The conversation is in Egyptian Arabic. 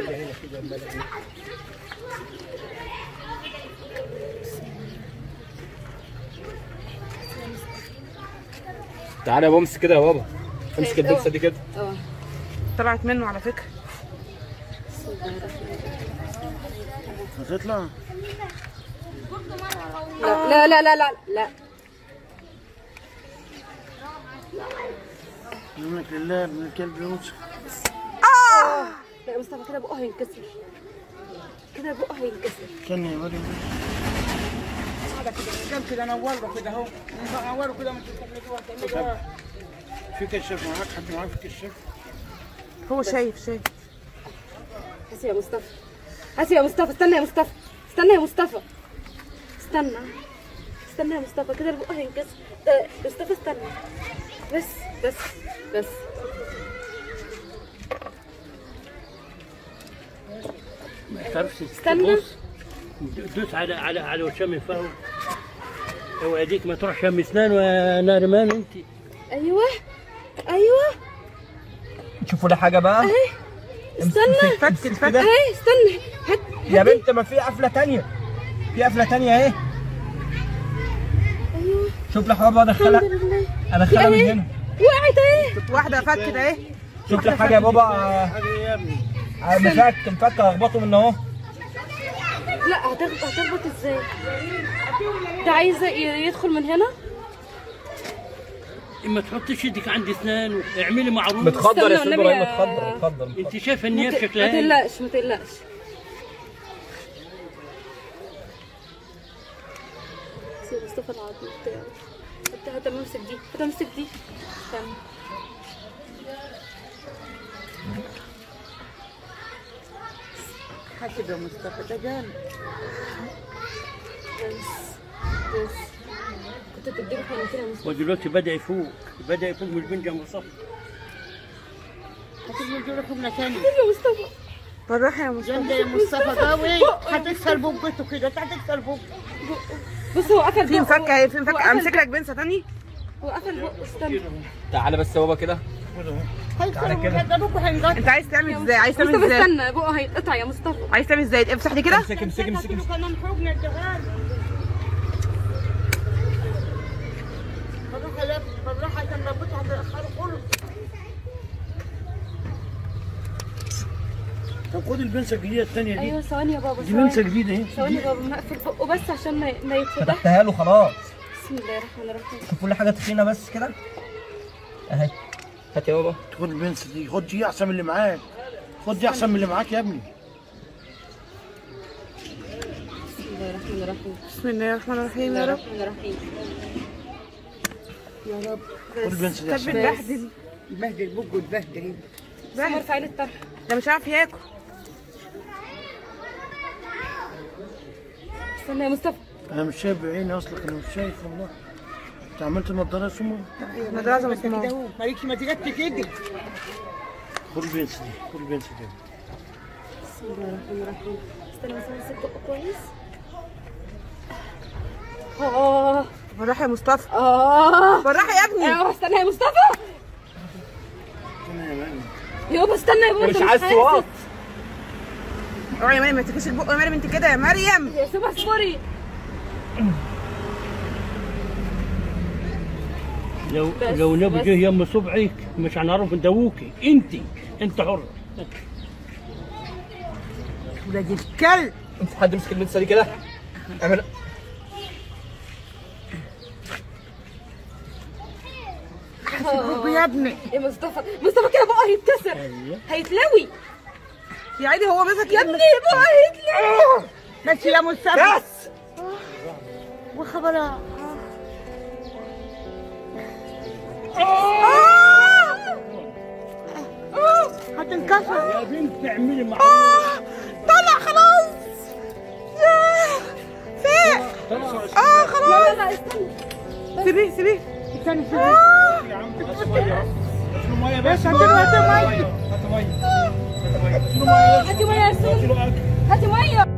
تعالى يا بابا امسك كده يا بابا امسك البيتزا دي كده اه طلعت منه على فكره هتطلع لا لا لا لا لا لا منك لله ابن الكلب يوسف لا يا مصطفى كده بقه هينكسر كده بقه هينكسر كان يا مريم كم كده نوره كده اهو نوره كده من في كشاف معاك حد معاك في كشاف هو شايف شايف هاتي يا مصطفى هاتي يا مصطفى استنى يا مصطفى استنى يا مصطفى استنى استنى يا مصطفى كده البق هينكسر آه، مصطفى استنى بس بس بس ما تعرفش استنى. تبص. دوس على على على وشم فهو اوعى ايديك ما تروح شم اسنان وانا رمان انت ايوه ايوه شوفوا لي حاجه بقى استنى فك الفك اهي استنى هات يا بنت ما في قفله تانية في قفله تانية اهي ايوه شوف لي حاجه ادخلها الحمد لله ادخلها من هنا وقعت اهي واحده فكت اهي شوف لي حاجه يا بابا آه، حاجه إيه يا ابني آه، مفك مفك اخبطه من اهو لا هتخبط هتخبط ازاي ده عايزه ي- يدخل من هنا ما تحطش ايدك عند اسنان اعملي معروف متخدر يا استنى استاذ والنبي ابراهيم يا- متخدر متخدر انت شايفه ما النياب ت- شكلها ما إيه؟ تقلقش ما تقلقش سيب مصطفى العظيم بتاعه هات هات امسك دي هات امسك دي استنى حاسب يا مصطفى ده جامد بس بس كنت بتديله حنتين يا مصطفى ودلوقتي بدا يفوق بدا يفوق مش بنجم مصطفى هتجيب دول حبنا تاني يا مصطفى بالراحه يا مصطفى جامدة يا مصطفى قوي هتكسر بوجته كده هتكسر بوجته بص هو قفل في بقه. مفك اهي في مفك هو قفل امسك لك بنسه تاني هو قفل بقه استنى تعالى بس يا بابا كده هيكسر بوجته ابوكوا هينقطع انت عايز تعمل ازاي عايز تعمل مصطفى ازاي استنى بقه هيتقطع يا مصطفى عايز تعمل ازاي افتح دي كده امسك امسك امسك امسك كمان حبنا الجغال بالراحة يا ابني بالراحة عشان ربطها هتأخره كله طب خد البنسه الجديده الثانيه دي ايوه ثواني يا بابا دي بنسه ثواني جديده اهي ثواني يا بابا نقفل بقه بس عشان ما ما يتفتح فتحتها له خلاص بسم الله الرحمن الرحيم شوفوا لي حاجه تخينه بس كده اهي هات يا بابا خد البنسه دي خد دي احسن من اللي معاك خد دي احسن من اللي معاك يا ابني بسم الله الرحمن الرحيم بسم الله الرحمن الرحيم بسم يا الله رب الرحمن الرحيم يا رب خد البنسه دي طب احسن بتبهدل بهدل بوجه اتبهدل سمر ارفعي لي الطرح ده مش عارف ياكل استنى يا مصطفى انا مش شايف بعيني اصلا انا مش شايف والله انت عملت نضاره يا سمر ما ده لازم اسمعه كده اهو مالكش ما تجدش كده خد البنسه دي خد البنسه دي بسم الله الرحمن الرحيم استنى بس امسك بقه كويس اه بالراحه يا مصطفى اه بالراحه يا ابني ايوه استنى يا مصطفى انا يا مان يا بابا استنى يا بابا مش أنت عايز حاسس. توقف اوعي يا مريم ما تفتحيش البق يا مريم انت كده يا مريم يا سيبها اصبري لو بس- لو نبي بس. جه يم صبعك مش هنعرف ندووكي انت انت حر ولاد الكلب انت حد يمسك البنسه دي كده اعمل بوجه يا ابني يا مصطفى مصطفى كده بقه هيتكسر هيتلوي يا عيني هو مسك يا ابني بقه هيتلوي بس يا مصطفى بس وخبرها هتنكسر يا بنت اعملي معروف طلع خلاص ياه فاق اه خلاص لا لا استنى سيبيه سيبيه استنى شوف يا عم بس ميه بس ميه بس هتبقى ميه هات ميه هات ميه هات ميه هاتي ميه يا سوسو هاتي ميه